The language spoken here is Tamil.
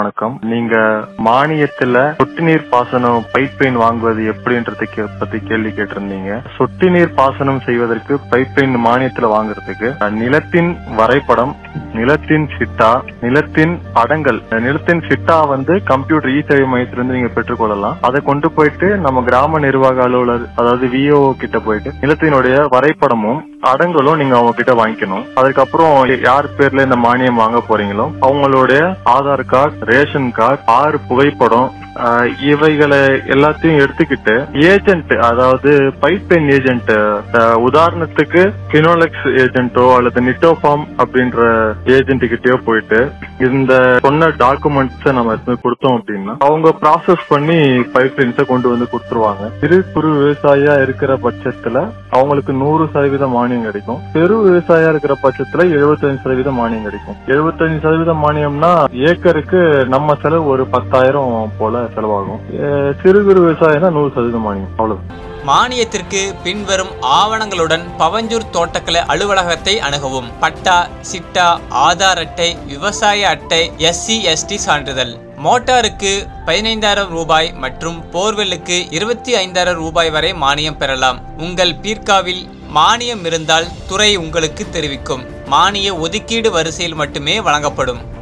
வணக்கம் நீங்க மானியத்துல சொட்டு நீர் பாசனம் பைப் லைன் வாங்குவது எப்படின்றதுக்கு பத்தி கேள்வி கேட்டிருந்தீங்க சொட்டு நீர் பாசனம் செய்வதற்கு பைப் லைன் மானியத்துல வாங்குறதுக்கு அஹ், நிலத்தின் வரைபடம் நிலத்தின் சிட்டா நிலத்தின் படங்கள் அஹ், நிலத்தின் சிட்டா வந்து கம்ப்யூட்டர் இ சேவை மையத்திலிருந்து நீங்க பெற்றுக்கொள்ளலாம் அதை கொண்டு போயிட்டு நம்ம கிராம நிர்வாக அலுவலர் அதாவது விஓ கிட்ட போயிட்டு நிலத்தினுடைய வரைபடமும் அடங்களும் நீங்க அவங்க கிட்ட வாங்கிக்கணும் அதுக்கப்புறம் யார் பேர்ல இந்த மானியம் வாங்க போறீங்களோ அவங்களுடைய ஆதார் கார்டு ரேஷன் கார்டு ஆறு புகைப்படம் ஆஹ், இவைகளை எல்லாத்தையும் எடுத்துக்கிட்டு ஏஜென்ட் அதாவது பைப்லைன் ஏஜென்ட் உதாரணத்துக்கு கினோலெக்ஸ் ஏஜென்ட்டோ அல்லது நிட்டோஃபார்ம் அப்படின்ற ஏஜென்ட் கிட்டயோ போயிட்டு இந்த சொன்ன டாக்குமெண்ட்ஸ் நம்ம எடுத்து கொடுத்தோம் அப்படின்னா அவங்க ப்ராசஸ் பண்ணி பைப்லைன்ஸை கொண்டு வந்து கொடுத்துருவாங்க சிறு குறு விவசாயியா இருக்கிற பட்சத்துல அவங்களுக்கு நூறு சதவீத மானியம் கிடைக்கும் பெரு விவசாயியா இருக்கிற பட்சத்துல 75% சதவீத மானியம் கிடைக்கும் 75% சதவீத மானியம்னா ஏக்கருக்கு நம்ம செலவு ஒரு பத்தாயிரம் போல செலவாகும் அஹ் சிறு குறு விவசாயம் தான் நூறு சதவீத மானியம் அவ்வளவு மானியத்திற்கு பின்வரும் ஆவணங்களுடன் பவஞ்சூர் தோட்டக்கலை அலுவலகத்தை அணுகவும் பட்டா சிட்டா ஆதார் அட்டை விவசாய அட்டை எஸ்சி எஸ்டி சான்றிதழ் மோட்டாருக்கு பதினைந்தாயிரம் ரூபாய் மற்றும் போர்வெல்லுக்கு இருபத்தி ஐந்தாயிரம் ரூபாய் வரை மானியம் பெறலாம் உங்கள் பீர்க்காவில் மானியம் இருந்தால் துறை உங்களுக்கு தெரிவிக்கும் மானிய ஒதுக்கீடு வரிசையில் மட்டுமே வழங்கப்படும்